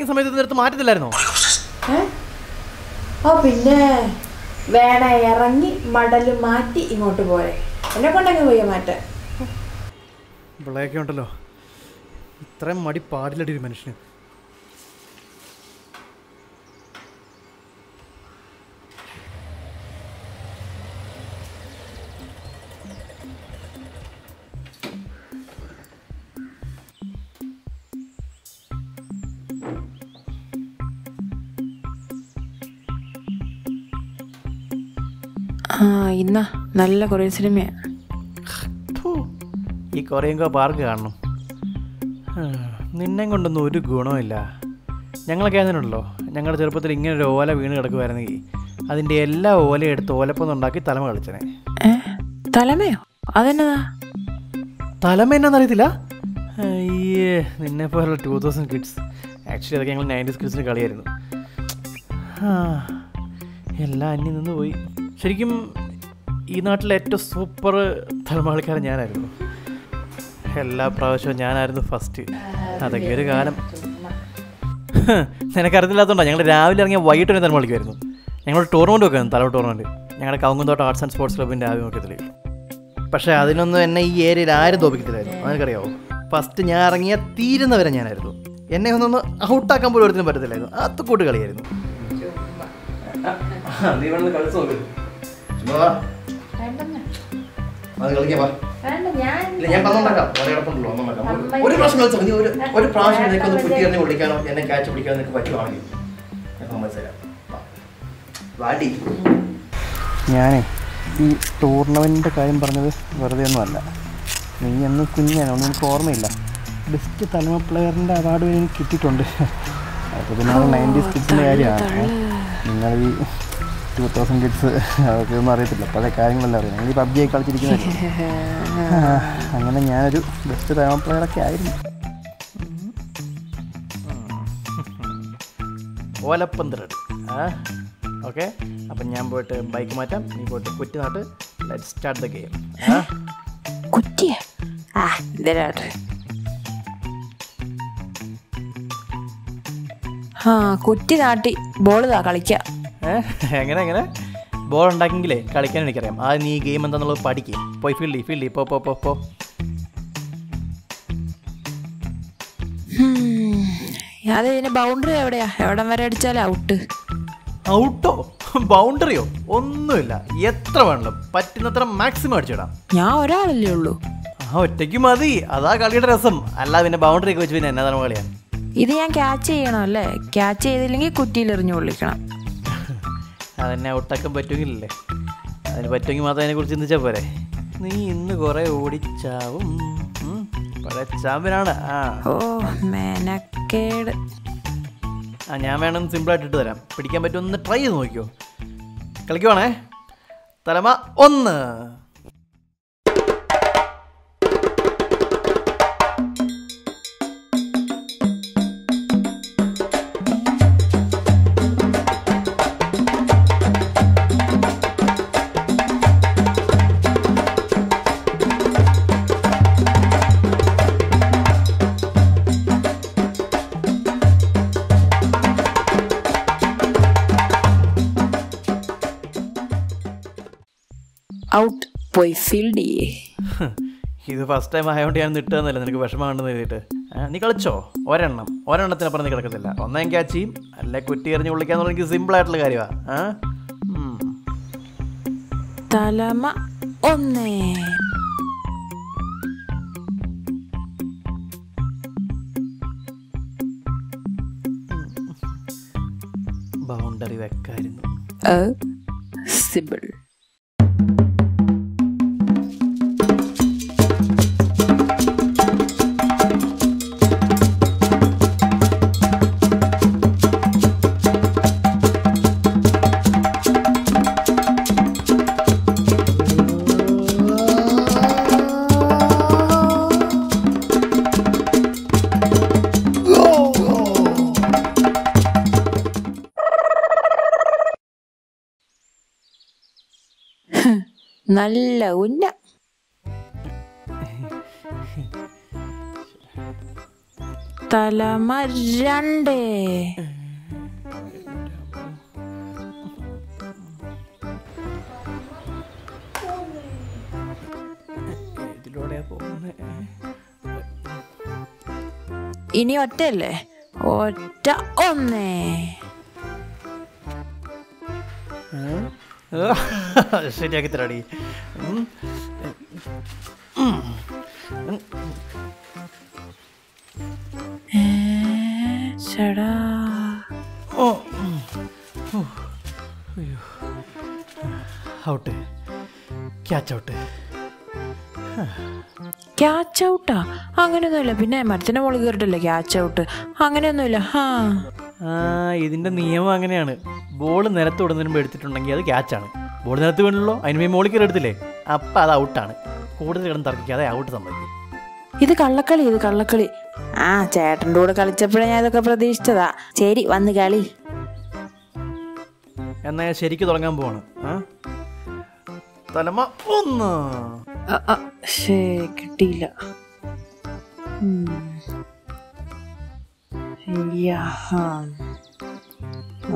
കളിക്കുന്ന സമയത്ത് ഇതിനടുത്ത് മാറ്റത്തില്ലായിരുന്നോ ഏ? ഓ പിന്നെ വേണ ഇറങ്ങി മടല് മാറ്റി ഇങ്ങോട്ട് പോരെ എന്നെ കൊണ്ടങ്ങ് പോയ മാറ്റാൻ പിള്ളയൊക്കെ ഉണ്ടല്ലോ ഇത്രയും മടി പാടില്ലടി ഒരു മനുഷ്യന് ആ ഇന്ന നല്ല കൊറിയൻ സിനിമയാണ് ഫു, ഈ കൊറിയങ്കോ പാർക്ക് കാണണം ആ, നിന്നെ കൊണ്ടൊന്നും ഒരു ഗുണമില്ല ഞങ്ങളൊക്കെ അതിനുണ്ടല്ലോ ഞങ്ങളുടെ ചെറുപ്പത്തിൽ ഇങ്ങനെ ഒരു ഓല വീണ് കിടക്കുമായിരുന്നെങ്കിൽ അതിൻ്റെ എല്ലാ ഓലയും എടുത്ത് ഓലപ്പൊന്നുണ്ടാക്കി തലമ കളിച്ചനെ ഏ തലമയോ അതെന്നതാ തലമ എന്നാന്നറിയത്തില്ല അയ്യേ നിന്നെ പോലുള്ള ടൂ തൗസൻഡ് കിഡ്സ് ആക്ച്വലി അതൊക്കെ ഞങ്ങൾ നയൻറ്റീസ് കിഡ്സിന് കളിയായിരുന്നു ആ, എല്ലാം അന്യം നിന്ന് പോയി ശരിക്കും ഈ നാട്ടിലെ ഏറ്റവും സൂപ്പർ തലമാളിക്കാരൻ ഞാനായിരുന്നു എല്ലാ പ്രാവശ്യവും ഞാനായിരുന്നു ഫസ്റ്റ് അതൊക്കെ ഒരു കാലം നിനക്കറിയത്തില്ലാത്തതുകൊണ്ടാണ് ഞങ്ങൾ രാവിലെ ഇറങ്ങിയ വൈകിട്ട് വരെ തലമ കളിക്കുമായിരുന്നു ഞങ്ങൾ ടൂർണമെൻറ്റ് വെക്കായിരുന്നു തലവ് ടൂർണമെൻറ്റ് ഞങ്ങളുടെ കൗങ്ങുന്തോട്ടം ആർട്സ് ആൻഡ് സ്പോർട്സ് ക്ലബിൻ്റെ ആഭിമുഖ്യത്തിൽ പക്ഷേ അതിനൊന്നും എന്നെ ഈ ഏരിയയിൽ ആരും തോപ്പിക്കത്തില്ലായിരുന്നു അതെനിക്കറിയാവോ ഫസ്റ്റ് ഞാൻ ഇറങ്ങിയ തീരുന്നവരെ ഞാനായിരുന്നു എന്നെ ഒന്നൊന്ന് ഔട്ടാക്കാൻ പോലും ഒരുത്തിനും പറ്റത്തില്ലായിരുന്നു അത്തക്കൂട്ട് കളിയായിരുന്നു നീ വേണമെന്ന് കളിച്ചു നോക്ക് ചുമ്മാ വാ. അത് കളിക്കാം വാ. ഇല്ല, ഞാൻ പന്നുണ്ടാക്കാം വേറെ കിടപ്പുണ്ടല്ലോ ഒന്നുണ്ടാക്കാം ഒരു- ഒരു പ്രാവശ്യം കളിച്ചോ നീ ഒരു ഒരു പ്രാവശ്യം നിനക്ക് ഒന്ന് കുറ്റി എറിഞ്ഞ് വിളിക്കാനോ എന്നെ ക്യാച്ച് പിടിക്കാനോ നിനക്ക് പറ്റുവാണെങ്കിൽ ഞാൻ സമ്മതിച്ചുതരാം വാ. വാടി ഞാനേ ഈ ടൂർണമെൻറ്റിൻ്റെ കാര്യം പറഞ്ഞത് വെറുതെ ഒന്നുമല്ല നീ എന്ന് കുഞ്ഞാണ് ഒന്നും എനിക്ക് ഓർമ്മയില്ല ബെസ്റ്റ് തലമ പ്ലെയറിൻ്റെ അവാർഡ് വരെ എനിക്ക് കിട്ടിയിട്ടുണ്ട് അപ്പോൾ പിന്നെ നയൻറ്റീസ് കിഡ്സിൻ്റെ കാര്യമാണ് നിങ്ങൾ ഈ ടൂ തൗസൻഡ് കിഡ്സ് അതൊക്കെ ഒന്നും അറിയത്തില്ല പല കാര്യങ്ങളെല്ലാം അറിയാം നിങ്ങൾ ഈ പബ്ജി ഒക്കെ കളിച്ചിരിക്കുന്നതല്ലേ ആ, അങ്ങനെ ഞാനൊരു ബെസ്റ്റ് തലമ പ്ലെയറൊക്കെ ആയിരുന്നു ഓലപ്പന്തിരട് ആ ഓക്കെ അപ്പം ഞാൻ പോയിട്ട് ബൈക്ക് മാറ്റാം നീ പോയിട്ട് കുറ്റി നാട്ട് ലെറ്റ് സ്റ്റാർട്ട് ദ ഗെയിം ആ കുറ്റിയ ആ ഇതിലാട്ടെ ആ കുറ്റി നാട്ടി ബോൾ ഇതാ കളിക്കാം ഏ? എങ്ങനെ എങ്ങനെ ബോൾ ഉണ്ടാക്കിയെങ്കിലേ കളിക്കാൻ എനിക്കറിയാം ആ നീ ഗെയിം എന്താണെന്നുള്ളത് പഠിക്കും പോയി ഫീൽഡ് ഫീൽഡ് പോ പോ പോ പോ ഹും. അത് ഇതിന് ബൗണ്ടറി എവിടെയാ എവിടം വരെ അടിച്ചാലും ഔട്ട് ഔട്ടോ ബൗണ്ടറിയോ ഒന്നുമില്ല എത്ര വേണം പറ്റുന്നത്ര മാക്സിമം അടിച്ചിടാം ഞാൻ ഒരാളല്ലേ ഉള്ളൂ ആ ഒറ്റയ്ക്ക് മതി അതാ കളിയുടെ രസം അല്ല പിന്നെ ബൗണ്ടറി ഒക്കെ വെച്ച് പിന്നെ എന്നാ തരം കളിയാ ഇത് ഞാൻ ക്യാച്ച് ചെയ്യണം അല്ലേ ക്യാച്ച് ചെയ്തില്ലെങ്കിൽ കുറ്റിയിൽ എറിഞ്ഞു കൊള്ളിക്കണം അതെന്നെ ഔട്ടാക്കാൻ പറ്റുമെങ്കിലല്ലേ അതിന് പറ്റുമെങ്കിൽ മാത്രം അതിനെക്കുറിച്ച് ചിന്തിച്ചാൽ പോരെ നീ ഇന്ന് കുറേ ഓടിച്ചാവും ഉം. പഴയ ചാമ്പ്യനാണ് ആ ഓ മെനക്കേട് ആ ഞാൻ വേണം സിമ്പിളായിട്ട് ഇട്ട് തരാം പിടിക്കാൻ പറ്റുമെന്ന് ട്രൈ ചെയ്ത് നോക്കിയോ കളിക്കുവാണേ തലമ ഒന്ന് ഔട്ട് പോയി ഫീൽഡ് ചെയ്യേ ഇത് ഫസ്റ്റ് ടൈം ആയതുകൊണ്ട് ഞാൻ നിട്ടുന്നല്ല നിനക്ക് വിഷമമാണെന്ന് എഴുതിയിട്ട് ആ, നീ കളിച്ചോ ഒരെണ്ണം ഒരെണ്ണത്തിനപ്പുറം നീ കിടക്കത്തില്ല ഒന്നാം ക്യാച്ച് ചെയ്യും അല്ലെ കുറ്റി എറിഞ്ഞ് വിളിക്കാന്ന് എനിക്ക് സിമ്പിൾ ആയിട്ടുള്ള കാര്യമാണ് ആ ഉം. തലമ ഒന്നേ ബൗണ്ടറി വെക്കായിരുന്നു സിബിൾ നല്ല ഉന്ന തലമ രണ്ട് ഇതിലൂടെയാ പോകുന്നത് ഇനി ഒറ്റയല്ലേ ഒറ്റ ഒന്നേ ശരിയാക്കി തരാടി ഉം. ഏ, ചേടാ ഓ ഉം. ഓ. അയ്യോ ഔട്ട് ക്യാച്ച് ഔട്ട് ക്യാച്ച് ഔട്ടാ അങ്ങനെയൊന്നുമില്ല പിന്നെ മരത്തിന്റെ മുകളിൽ കയറിട്ടല്ലേ ക്യാച്ച് ഔട്ട് അങ്ങനെയൊന്നുമില്ല ഹാ ആ ഇതിന്റെ നിയമം അങ്ങനെയാണ് ബോൾ നിലത്ത് വിടുന്നതിന് മുമ്പ് എടുത്തിട്ടുണ്ടെങ്കിൽ അത് ക്യാച്ചാണ് ബോൾ നിലത്ത് വീണല്ലോ അതിന് മുമ്പ് മോളിൽ കയറി എടുത്തില്ലേ അപ്പം അത് ഔട്ടാണ് കൂടുതൽ കിടന്ന് തർക്കിക്കാതെ ഔട്ട് സംഭവിക്കും ഇത് കള്ളക്കളി ഇത് കള്ളക്കളി ആ ചേട്ടൻ്റെ കൂടെ കളിച്ചപ്പോഴേ ഞാൻ ഇതൊക്കെ പ്രതീക്ഷിച്ചതാ ശരി വന്ന് കളി എന്നാൽ ഞാൻ ശരിക്ക് തുടങ്ങാൻ പോവാണ് ആ തലമ ഒന്ന് ആ, ആ, ശ്ശേ, കിട്ടിയില്ല ഉം. അയ്യാ, ഹാ. ഓ.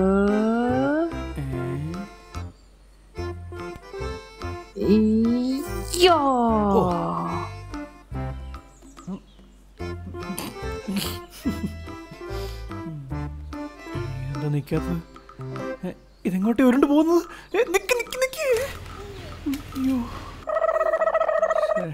ഇയ്യോ. എന്താ നിൽക്കാത്തത് ഏ, ഇതെങ്ങോട്ടേ ഉരുണ്ട് പോകുന്നത് ഏ, നിക്ക് നിക്ക് നിക്ക് അയ്യോ ശ്ശേ.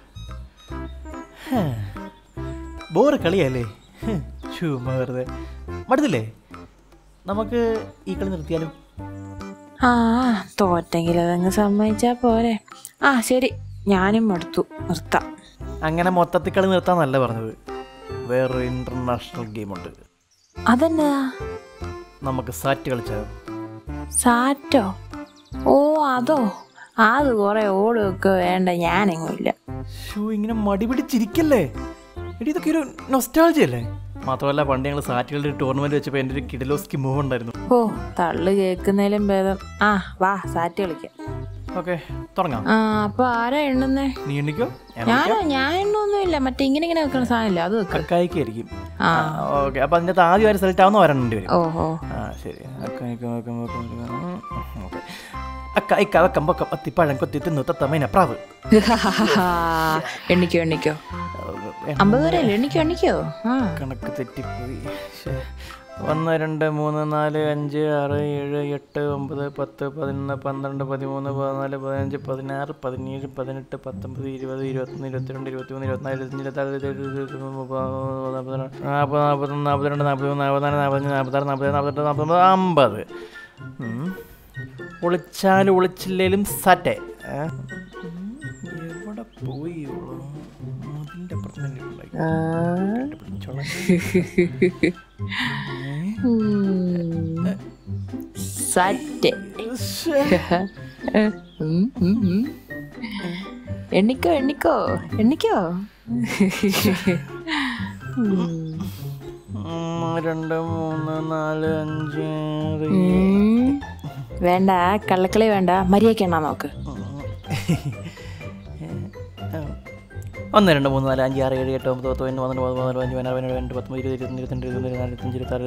ഹേ. ബോറ് കളിയല്ലേ ഹ്, ചുമ്മാ വെറുതെ മടുത്തില്ലേ നമുക്ക് ഈ കളി നിർത്തിയാലും ആ തോറ്റെങ്കിൽ അതങ്ങ് സമ്മതിച്ചാ പോരെ ആ ശരി ഞാനും മടുത്തു നിർത്താം അങ്ങനെ മൊത്തത്തിൽ കളി നിർത്താന്നല്ല പറഞ്ഞത് വേറൊരു ഇന്റർനാഷണൽ ഗെയിമുണ്ട് അതെന്നാ നമുക്ക് സാറ്റ് കളിച്ചാലോ സാറ്റോ ഓ അതോ അത് കുറെ ഓടുമൊക്കെ വേണ്ട ഞാനെങ്ങുമില്ല ഷൂ ഇങ്ങനെ മടി പിടിച്ചിരിക്കല്ലേ എടി ഇതൊക്കെ ഒരു നൊസ്റ്റാൾജി അല്ലേ മാത്രമല്ല പണ്ട് ഞങ്ങൾ സാറ്റുകളുടെ ഒരു ടൂർണമെന്റ് വെച്ചപ്പോൾ എൻ്റെ ഒരു കിഡലോസ്കി മൂവ് ഉണ്ടായിരുന്നു ഓ തള്ളു കേൾക്കുന്നതിലും ഭേദം ആ വാ സാറ്റ് കളിക്കാം ഓക്കെ തുടങ്ങാം ആ അപ്പൊ ആരാ എണ്ണുന്നേ നീ എണ്ണിക്കോ ഞാൻ ഞാനോ ഞാൻ എണ്ണൊന്നുമില്ല മറ്റേ ഇങ്ങനെ ഇങ്ങനെ വെക്കണ സാധനമില്ല അത് വെക്ക അക്കായിക്കായിരിക്കും ആ ഓക്കെ അപ്പൊ അതിൻ്റെ അകത്ത് ആദ്യം ആര് സെലക്ട് ആവുന്ന വരണ്ടി വരും ഓഹോ ആ ശരി അക്കായിക്ക വെക്കം വെക്കം ഓക്കെ അക്ക ഇക്ക വെക്കം വെക്കം അത്തിപ്പഴം കൊത്തി തിന്നു തത്തമ്മേന പ്രാവ് എണ്ണിക്കോ എണ്ണിക്കോ അമ്പത് വരെ അല്ലേ എണ്ണിക്കോ എണ്ണിക്കോ ആ കണക്ക് തെറ്റിപ്പോയി ശ്ശേ. ഒന്ന് രണ്ട് മൂന്ന് നാല് അഞ്ച് ആറ് ഏഴ് എട്ട് ഒമ്പത് പത്ത് പതിനൊന്ന് പന്ത്രണ്ട് പതിമൂന്ന് പതിനാല് പതിനഞ്ച് പതിനാറ് പതിനേഴ് പതിനെട്ട് പത്തൊമ്പത് ഇരുപത് ഇരുപത്തൊന്ന് ഇരുപത്തിരണ്ട് ഇരുപത്തിമൂന്ന് ഇരുപത്തിനാല് ഇരുപത്തഞ്ച് ഇരുപത്താറ് ഇരുപത്തേഴ് ഇരുപത്തൊന്ന് മുപ്പത് നാൽപ്പത് നാൽപ്പത് നാൽപ്പത്തൊന്ന് നാൽപ്പത്തിരണ്ട് നാൽപ്പത്തിമൂന്ന് നാൽപ്പത്തിനാല് നാൽപ്പത്തഞ്ച് നാൽപ്പത്താറ് നാൽപ്പത്തേഴ് നാൽപ്പത്തെട്ട് നാൽപ്പത്തൊമ്പത് അമ്പത് ഉം. ഒളിച്ചാലും ഒളിച്ചില്ലേലും സറ്റേ ഏ? ഉം. എവിടെ പോയി ഇവള്? അതിൻ്റെ പ്രശ്നം ഉണ്ടായി ആ. പിടിച്ചോളാം. ഉം. സറ്റ് ഉം, ഉം, ഉം. എണ്ണിക്കോ എണ്ണിക്കോ എണ്ണിക്കോ ഉം. ഒന്ന് രണ്ട് മൂന്ന് നാല് അഞ്ച് ആറ് ഉം. വേണ്ട കള്ളക്കളി വേണ്ട മര്യാദക്ക് എണ്ണാ നോക്ക് ഒന്ന് രണ്ട് മൂന്ന് നാല് അഞ്ച് ആറ് ഏഴ് എട്ട് ഒമ്പത് പത്ത് പതിനൊന്ന് പന്ത്രണ്ട് പതിമൂന്ന് പതിനാല് പതിനഞ്ച് പതിനാറ് പതിനേഴ് രണ്ട് പത്തൊമ്പത് ഇരുപത് ഇരുപത്തൊന്ന് ഇരുപത്തിരണ്ട് ഇരുപത്തിമൂന്ന് ഇരുപത്തിനാല് ഇരുപത്തഞ്ച് ഇരുപത്താറ്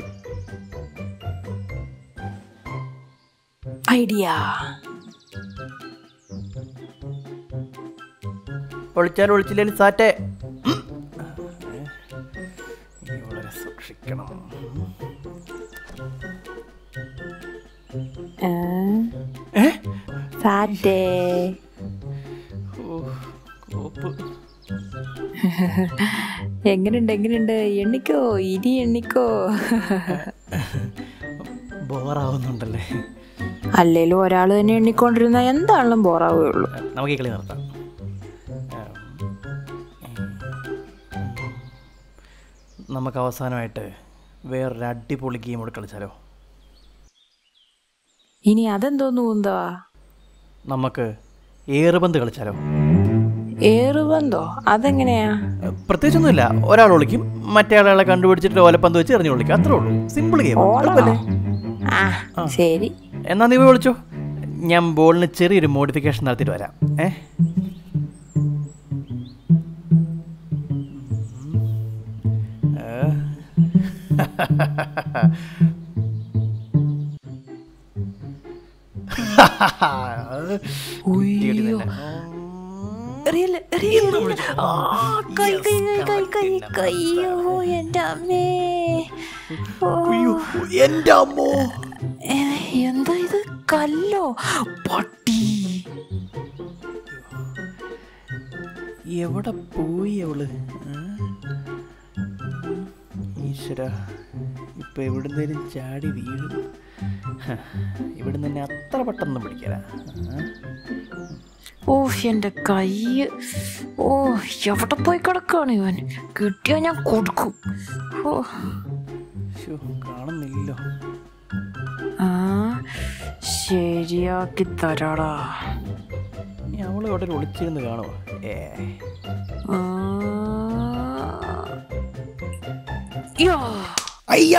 ഐഡിയ ഒളിച്ചാൽ ഒളിച്ചില്ലേലും സാറ്റേ വളരെ സൂക്ഷിക്കണം ഏ സാറ്റേ ഓ, കോപ്പ് എങ്ങനെയുണ്ട് എങ്ങനെയുണ്ട് എണ്ണിക്കോ ഇനി എണ്ണിക്കോ ബോറാവുന്നുണ്ടല്ലേ അല്ലേലും ഒരാൾ തന്നെ എണ്ണിക്കൊണ്ടിരുന്ന എന്താണെങ്കിലും ബോറാവുകയുള്ളൂ നമുക്ക് ഈ കളി നിർത്താം നമുക്ക് അവസാനമായിട്ട് വേറൊരു അടിപൊളി ഗെയിം കൂടെ കളിച്ചാലോ ഇനി അതെന്തോന്നു പൂന്തവാ നമുക്ക് ഏറുപന്ത് കളിച്ചാലോ ഏറുബന്തോ അതെങ്ങനെയാ പ്രത്യേകിച്ചൊന്നുമില്ല ഒരാൾ ഒളിക്കും മറ്റേ ആളെ കണ്ടുപിടിച്ചിട്ട് ഓലപ്പന്ത് വെച്ച് എറിഞ്ഞ് ഒളിക്കും അത്രേ ഉള്ളൂ സിമ്പിൾ ഗെയിം ഓളാണോ ആ ശരി എന്നാ നീ പോയി വിളിച്ചോ ഞാൻ ബോളിന് ചെറിയൊരു മോഡിഫിക്കേഷൻ നടത്തിയിട്ട് വരാം ഏ ഏ, ഉയ്യോ. എറിയല്ലേ, എറിയല്ലേ. ആ, കൈ, കൈ, കൈ, കൈ, കൈ, കയ്യോ, എൻ്റെ അമ്മേ. ഓ, എന്റെ അമ്മോ ഏ, എന്താ ഇത് കല്ലോ പട്ടി എവിടെ പോയി അവള് ആ? ഈശ്വര ഇപ്പൊ എവിടുന്നേലും ചാടി വീഴും ഹ, ഇവിടുന്ന് തന്നെ അത്ര പെട്ടെന്ന് പിടിക്കല ഓ എൻ്റെ കൈ ഓ എവിടെ പോയി കിടക്കാണ് ഇവൻ കിട്ടിയാ ഞാൻ കൊടുക്കും ഓ കാണുന്നില്ലോ ആ ശരിയാക്കി തരാടാ ഇനി അവള് ഇവിടെ ഒളിച്ചിരുന്ന് കാണുമോ ഏ ആ. യ്യോ. അയ്യാ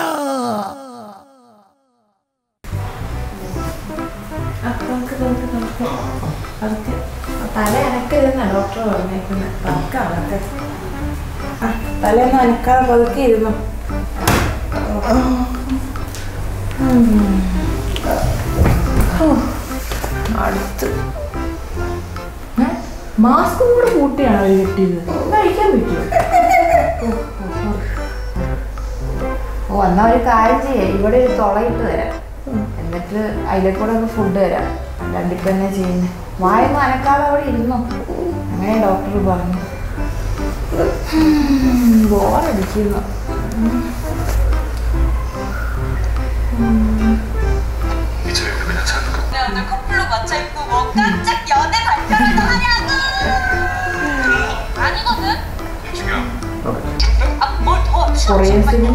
തല അനക്കരുന്ന ഡോക്ടർ പറഞ്ഞേക്കുന്നത് പതുക്കെ അനക്ക ആ തലയൊന്നും അനക്കാതെ പതുക്കെ ഇരുന്നു അടുത്ത് മാസ്കും കൂടെ കൂട്ടിയാണോ ഇത് കിട്ടിയത് കഴിക്കാൻ പറ്റുമോ ഓ എന്നാ ഒരു കാര്യം ചെയ്യേ ഇവിടെ ഒരു തുളയിട്ട് തരാം എന്നിട്ട് അതിലെ കൂടെ ഒന്ന് ഫുഡ് തരാം രണ്ടിപ്പം തന്നെ ചെയ്യുന്നത് വായൊന്നും അനക്കാതെ അവിടെ ഇരുന്നോ അങ്ങനെ ഡോക്ടർ പറഞ്ഞു ബോറടിക്കുന്നു 오늘 커플로 맞춰 입고 뭐 깜짝 연애 발표라도 하냐고! 아니거든? 아, 뭘 더? Korean cinema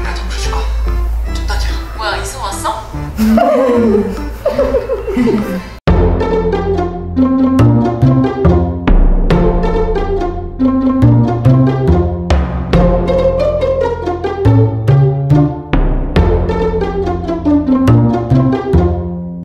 뭐야, 이승 왔어?